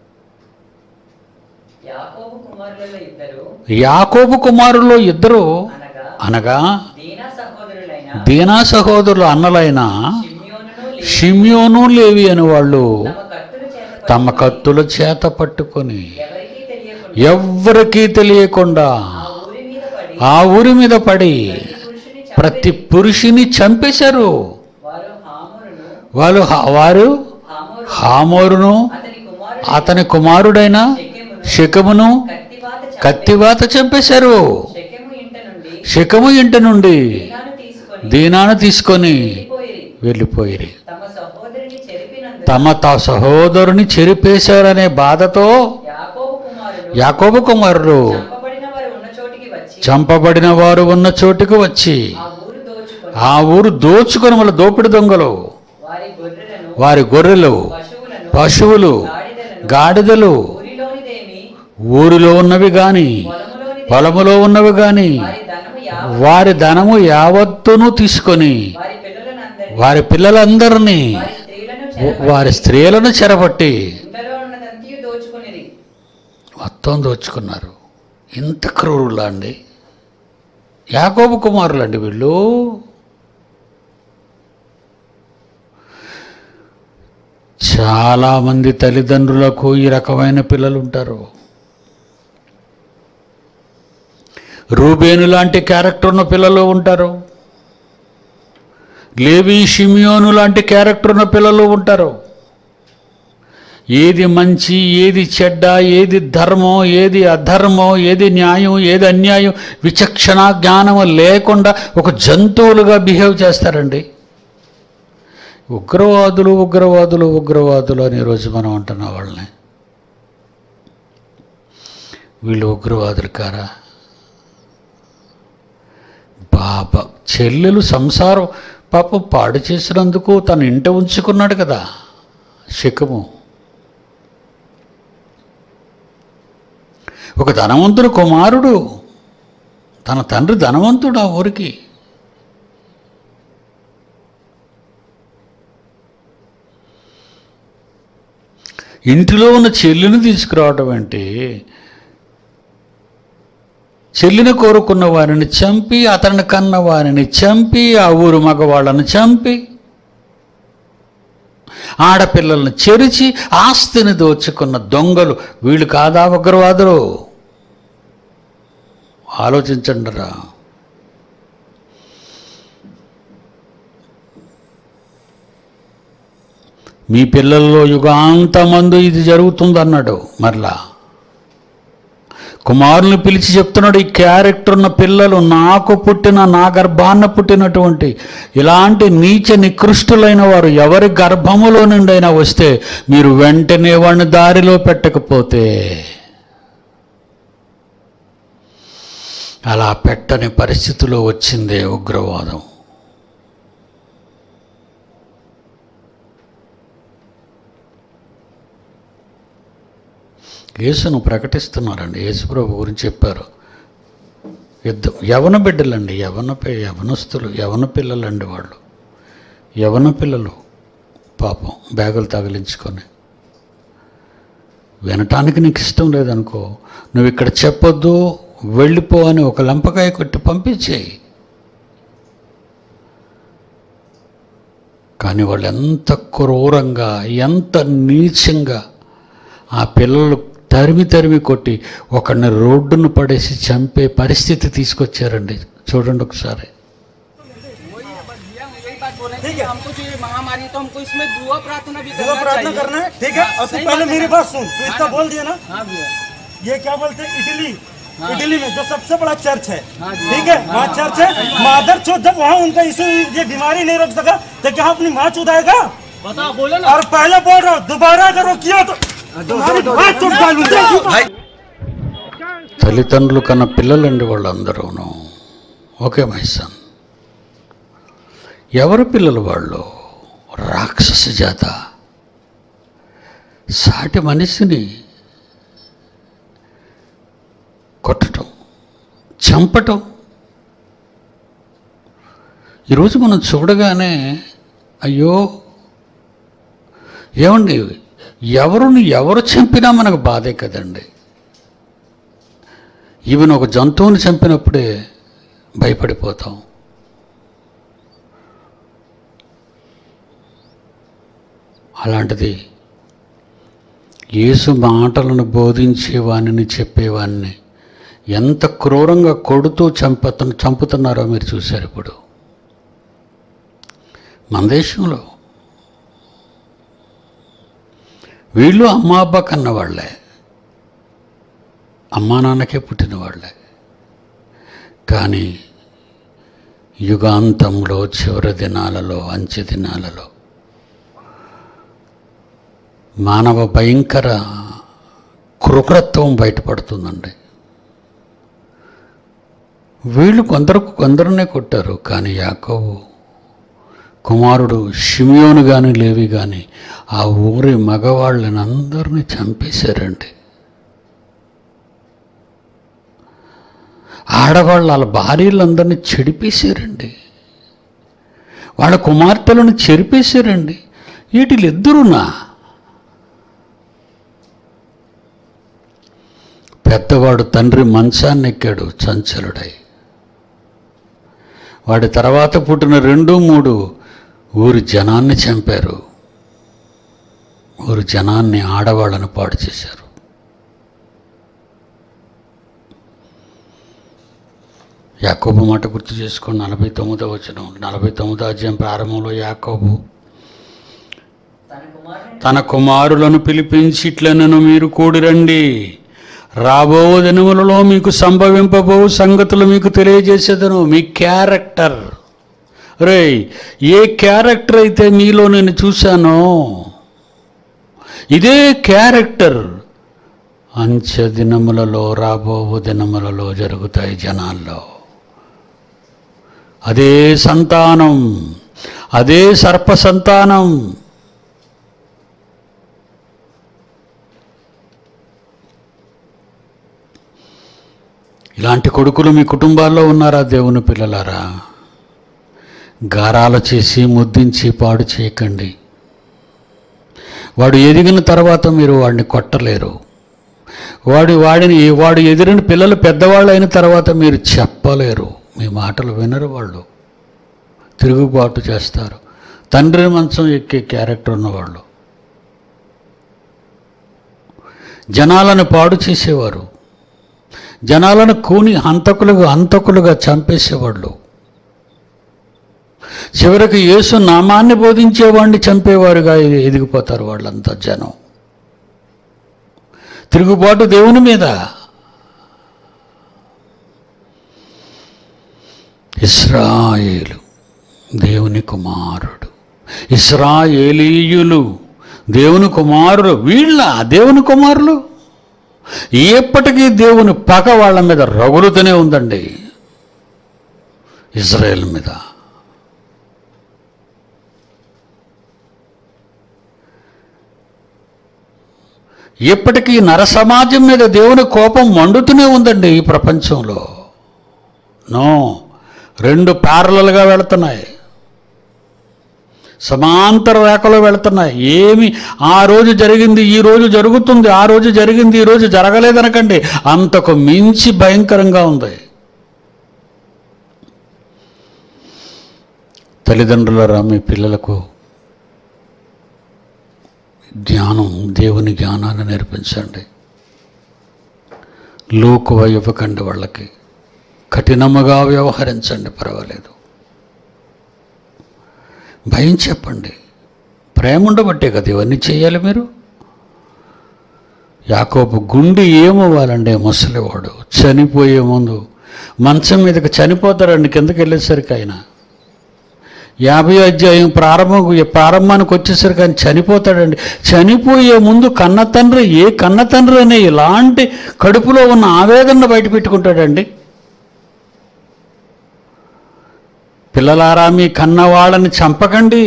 యాకోబు కుమారులలో ఇద్దరు యాకోబు కుమారుల్లో ఇద్దరు అనగా అనగా దీనా సహోదరులైన దీనా సహోదరులు అన్నలైన షిమ్యోనును లేవి షిమ్యోను లేవి అని వాళ్ళు తమ కత్తుల చేత తమ పట్టుకుని కత్తుల చేత పట్టుకొని ఎవరికీ తెలియకుండా ఎవ్వరికీ తెలియకుండా ఆ ఊరి మీద పడి ఆ ఊరి మీద పడి ప్రతి పురుషుని ప్రతి పురుషుని చంపేశారు వారు హామోరును వాళ్ళు హ- వారు హామోరు హామోరును అతని కుమారుడు అతని కుమారుడైన షెకెమును శకమును కత్తివాత చంపి కత్తివాత చంపేశారు షెకెము ఇంట నుండి శకము ఇంటి నుండి దీనాను తీసుకొని దీనాను తీసుకొని వెళ్ళిపోయిరి వెళ్ళిపోయిరి తమ సహోదరుని చెరిపినందు తమ త సహోదరుని చెరిపేశారనే బాధతో యాకోబు కుమారుడు యాకోబు కుమారుడు చంపబడిన వారు ఉన్న చోటికి వచ్చి చంపబడిన వారు ఉన్న చోటుకు వచ్చి ఆ ఊరు దోచుకొని ఆ ఊరు దోచుకొని వాళ్ళ దోపిడి దొంగలు వారి గొర్రెలను వారి గొర్రెలు పశువులను పశువులు గాడిదలను గాడిదలు ఊరిలోనిదేమి ఊరిలో ఉన్నవి గాని పొలములోని పొలములో ఉన్నవి గాని వారి ధనము యావ వారి ధనము యావత్తును తీసుకొని వారి పిల్లలనందరినీ వారి పిల్లలందరినీ వారి స్త్రీలను వారి స్త్రీలను చెరబట్టి ఇంట్లో ఉన్నదంతయు దోచుకునిది మొత్తం దోచుకున్నారు ఇంత క్రూరులా అండి యాకోబు కుమారులు అండి వీళ్ళు చాలామంది తల్లిదండ్రులకు ఈ రకమైన పిల్లలు ఉంటారు రూబేను లాంటి క్యారెక్టర్ ఉన్న పిల్లలు ఉంటారు లేవి షిమియోను లాంటి క్యారెక్టర్ ఉన్న పిల్లలు ఉంటారు ఏది మంచి ఏది చెడ్డ ఏది ధర్మం ఏది అధర్మం ఏది న్యాయం ఏది అన్యాయం విచక్షణ జ్ఞానం లేకుండా ఒక జంతువులుగా బిహేవ్ చేస్తారండి ఉగ్రవాదులు ఉగ్రవాదులు ఉగ్రవాదులు అని ఈరోజు మనం అంటున్న వాళ్ళని వీళ్ళు ఉగ్రవాదులు కారా బాబా చెల్లెలు సంసారం పాపం పాడు చేసినందుకు తన ఇంట ఉంచుకున్నాడు కదా శకము ఒక ధనవంతుడు కుమారుడు తన తండ్రి ధనవంతుడు ఆ ఊరికి ఇంటిలో ఉన్న చెల్లిని తీసుకురావడం అంటే చెల్లిని కోరుకున్న వారిని చంపి అతని కన్న వారిని చంపి ఆ ఊరు మగవాళ్ళని చంపి ఆడపిల్లల్ని చెరిచి ఆస్తిని దోచుకున్న దొంగలు వీళ్ళు కాదా ఉగ్రవాదులు ఆలోచించండిరా మీ పిల్లల్లో యుగాంతమందు ఇది జరుగుతుందన్నాడు మరలా కుమారుని పిలిచి చెప్తున్నాడు ఈ క్యారెక్టర్ ఉన్న పిల్లలు నాకు పుట్టిన నా గర్భాన్న పుట్టినటువంటి ఇలాంటి నీచ నికృష్టులైన వారు ఎవరి గర్భములో నుండైనా వస్తే మీరు వెంటనే వాడిని దారిలో పెట్టకపోతే అలా పెట్టని పరిస్థితిలో వచ్చిందే ఉగ్రవాదం యేసును ప్రకటిస్తున్నారండి యేసుప్రభు గురించి చెప్పారు యుద్ధం యవన బిడ్డలండి యవన పి- యవనస్తులు యవన పిల్లలండి వాళ్ళు యవన పిల్లలు పాపం బ్యాగులు తగిలించుకొని వినటానికి నీకు ఇష్టం లేదనుకో నువ్వు ఇక్కడ చెప్పొద్దు వెళ్ళిపో అని ఒక లంపకాయ కొట్టి పంపించేయి కానీ వాళ్ళు ఎంత క్రూరంగా ఎంత నీచంగా ఆ పిల్లలు తరిమి తరిమి కొట్టి ఒకడిని రోడ్డును పడేసి చంపే పరిస్థితి తీసుకొచ్చారండి చూడండి ఒకసారి वही है बस भैया हम यही बात बोल रहे हैं कि हमको जो ये महामारी तो हमको इसमें दुआ प्रार्थना भी दुआ करना प्रार्थना चाहिए करना है ठीक है और तू सही पहले बात मेरी है। बात सुन तू इतना बोल दिया ना हाँ भैया ये क्या बोलते हैं इटली इटली में जो सबसे बड़ा चर्च है हाँ जी। ठीक है वहाँ चर्च है मादर चौथ जब वहाँ उनका यीशु ये बीमारी नहीं रोक सका तो क्या अपनी माँ चुदाएगा बताओ बोलो ना और पहले बोल रहा हूँ दोबारा अगर वो किया तो तुम्हारी माँ चुद डालूंगा తల్లిదండ్రులు కన్న పిల్లలండి వాళ్ళందరూను ఓకే మై సన్ ఎవరి పిల్లలు వాళ్ళు రాక్షస జాత సాటి మనిషిని కొట్టటం చంపటం ఈరోజు మనం చూడగానే అయ్యో ఏమండి ఎవరుని ఎవరు చంపినా మనకు బాధే కదండి ఈవెన్ ఒక జంతువుని చంపినప్పుడే భయపడిపోతాం అలాంటిది యేసు మాటలను బోధించేవాణిని చెప్పేవాడిని ఎంత క్రూరంగా కొడుతూ చంపుతు చంపుతున్నారో మీరు చూశారు ఇప్పుడు మన దేశంలో వీళ్ళు అమ్మా అబ్బా కన్నవాళ్లే అమ్మా నాన్నకే పుట్టిన వాళ్ళే కానీ యుగాంతంలో చివరి దినాలలో అంచె దినాలలో మానవ భయంకర కృకృత్వం బయటపడుతుందండి వీళ్ళు కొందరు కొందరునే కొట్టారు కానీ యాకోబు కుమారుడు షిమియోను కానీ లేవి కానీ ఆ ఊరి మగవాళ్ళని అందరినీ చంపేశారండి ఆడవాళ్ళు వాళ్ళ భార్యలందరినీ చెడిపేశారండి వాళ్ళ కుమార్తెలను చెరిపేశారండి వీటిలిద్దరునా పెద్దవాడు తండ్రి మంచాన్ని ఎక్కాడు చంచలుడై వాడి తర్వాత పుట్టిన రెండు మూడు ఊరి జనాన్ని చంపారు ఊరి జనాన్ని ఆడవాళ్ళను పాడు చేశారు యాకోబు మాట గుర్తు చేసుకోండి నలభై తొమ్మిదో వచనం నలభై తొమ్మిదో అధ్యాయం ప్రారంభంలో యాకోబు తన కుమారుని తన కుమారులను పిలిపించి ఇట్లనను మీరు కూడిరండి రాబో దినములలో మీకు సంభవింపబో సంగతులు మీకు తెలియజేసేదను మీ క్యారెక్టర్ రే ఏ క్యారెక్టర్ అయితే మీలో నేను చూశానో ఇదే క్యారెక్టర్ అంచె దినములలో రాబో దినములలో జరుగుతాయి జనాల్లో అదే సంతానం అదే సర్ప సంతానం ఇలాంటి కొడుకులు మీ కుటుంబాల్లో ఉన్నారా దేవుని పిల్లలారా గారాలు చేసి ముద్దించి పాడు చేయకండి వాడు ఎదిగిన తర్వాత మీరు వాడిని కొట్టలేరు వాడి వాడిని వాడు ఎదిరిన పిల్లలు పెద్దవాళ్ళు అయిన తర్వాత మీరు చెప్పలేరు మీ మాటలు వినరు వాళ్ళు తిరుగుబాటు చేస్తారు తండ్రి మంచం ఎక్కే క్యారెక్టర్ ఉన్నవాళ్ళు జనాలను పాడు చేసేవారు జనాలను కూని హంతకులుగా హంతకులుగా చంపేసేవాళ్ళు చివరికి యేసు నామాన్ని బోధించేవాడిని చంపేవారుగా ఎది- ఎదిగిపోతారు వాళ్ళంతా జనం తిరుగుబాటు దేవుని మీద ఇస్రాయేలు దేవుని కుమారుడు ఇస్రాయేలీయులు దేవుని కుమారులు వీళ్ళ దేవుని కుమారులు ఎప్పటికీ దేవుని పగ వాళ్ళ మీద రగులుతూనే ఉందండి ఇజ్రాయెల్ మీద ఎప్పటికీ నర సమాజం మీద దేవుని కోపం మండుతూనే ఉందండి ఈ ప్రపంచంలో నో రెండు ప్యారలలుగా వెళుతున్నాయి సమాంతర రేఖలో వెళుతున్నాయి ఏమి ఆ రోజు జరిగింది ఈ రోజు జరుగుతుంది ఆ రోజు జరిగింది ఈ రోజు జరగలేదనకండి అంతకు మించి భయంకరంగా ఉంది తల్లిదండ్రులరా మీ పిల్లలకు జ్ఞానం దేవుని జ్ఞానాన్ని నేర్పించండి లోకువ ఇవ్వకండి వాళ్ళకి కఠినముగా వ్యవహరించండి పర్వాలేదు భయం చెప్పండి ప్రేమ ఉండబట్టే కదా ఇవన్నీ చేయాలి మీరు యాకోబు గుండె ఏమవ్వాలండి ముసలివాడు చనిపోయే ముందు మంచం మీదకి చనిపోతారండి కిందకి వెళ్ళేసరికి ఆయన యాభై అధ్యాయం ప్రారంభం ప్రారంభానికి వచ్చేసరికి ఆయన చనిపోతాడండి చనిపోయే ముందు కన్న తండ్రి ఏ కన్న తండ్రి అనే ఇలాంటి కడుపులో ఉన్న ఆవేదన బయట పెట్టుకుంటాడండి పిల్లలారా మీ కన్నవాళ్ళని చంపకండి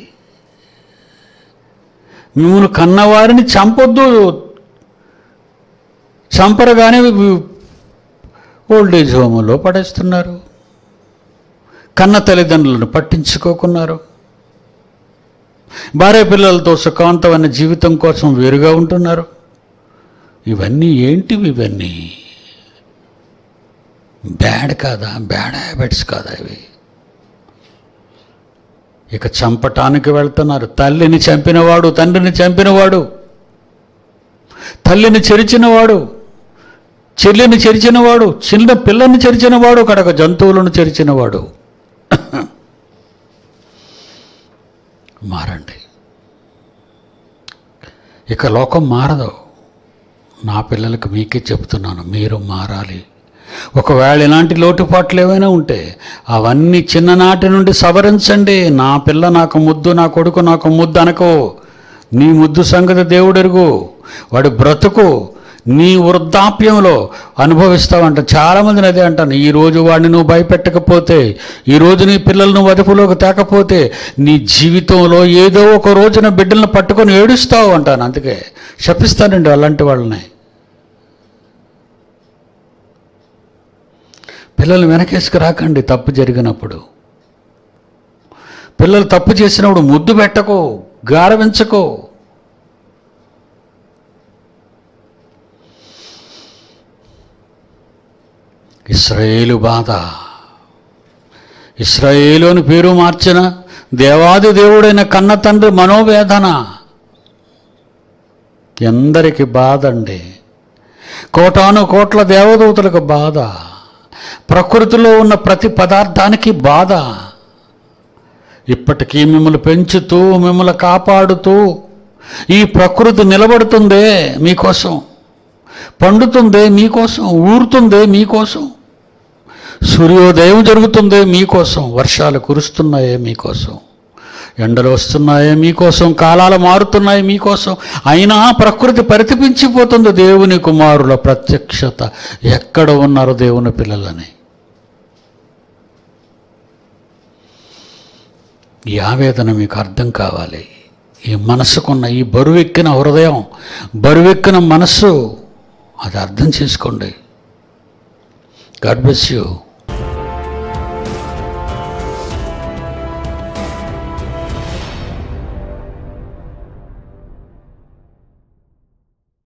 మిమ్మల్ని కన్నవారిని చంపొద్దు చంపరగానే ఓల్డేజ్ హోములో పడేస్తున్నారు కన్న తల్లిదండ్రులను పట్టించుకోకున్నారు భార్య పిల్లలతో సుఖవంతమైన జీవితం కోసం వేరుగా ఉంటున్నారు ఇవన్నీ ఏంటివి ఇవన్నీ బ్యాడ్ కాదా బ్యాడ్ హ్యాబిట్స్ కాదా ఇవి ఇక చంపటానికి వెళ్తున్నారు తల్లిని చంపినవాడు తండ్రిని చంపినవాడు తల్లిని చెరిచినవాడు చెల్లిని చెరిచినవాడు చిన్న పిల్లని చెరిచినవాడు కడక జంతువులను చెరిచినవాడు మారండి ఇక లోకం మారదు నా పిల్లలకు మీకే చెప్తున్నాను మీరు మారాలి ఒకవేళ ఇలాంటి లోటుపాట్లు ఏమైనా ఉంటే అవన్నీ చిన్ననాటి నుండి సవరించండి నా పిల్ల నాకు ముద్దు నా కొడుకు నాకు ముద్దు అనకో నీ ముద్దు సంగతి దేవుడెరుగు వాడి బ్రతుకు నీ వృద్ధాప్యంలో అనుభవిస్తావంట చాలామందిని అదే అంటాను ఈ రోజు వాడిని నువ్వు భయపెట్టకపోతే ఈ రోజు నీ పిల్లలు నువ్వు అదుపులోకి తేకపోతే నీ జీవితంలో ఏదో ఒక రోజున బిడ్డలను పట్టుకొని ఏడుస్తావు అంటాను అందుకే శపిస్తానండి అలాంటి వాళ్ళని పిల్లలు వెనకేసుకు రాకండి తప్పు జరిగినప్పుడు పిల్లలు తప్పు చేసినప్పుడు ముద్దు పెట్టకో గారవించకో ఇస్రాయేలు బాధ ఇస్రాయేలు అని పేరు మార్చిన దేవాది దేవుడైన కన్న తండ్రి మనోవేదన ఎందరికి బాధ అండి కోటాను కోట్ల దేవదూతలకు బాధ ప్రకృతిలో ఉన్న ప్రతి పదార్థానికి బాధ ఇప్పటికీ మిమ్మల్ని పెంచుతూ మిమ్మల్ని కాపాడుతూ ఈ ప్రకృతి నిలబడుతుందే మీకోసం పండుతుందే మీకోసం ఊరుతుందే మీకోసం సూర్యోదయం జరుగుతుందే మీకోసం వర్షాలు కురుస్తున్నాయే మీకోసం ఎండలు వస్తున్నాయే మీకోసం కాలాలు మారుతున్నాయి మీకోసం అయినా ప్రకృతి పరితపించిపోతుంది దేవుని కుమారుల ప్రత్యక్షత ఎక్కడ ఉన్నారు దేవుని పిల్లలని ఈ ఆవేదన మీకు అర్థం కావాలి ఈ మనసుకున్న ఈ బరువెక్కిన హృదయం బరువెక్కిన మనస్సు అది అర్థం చేసుకోండి గాడ్ బ్లెస్ యూ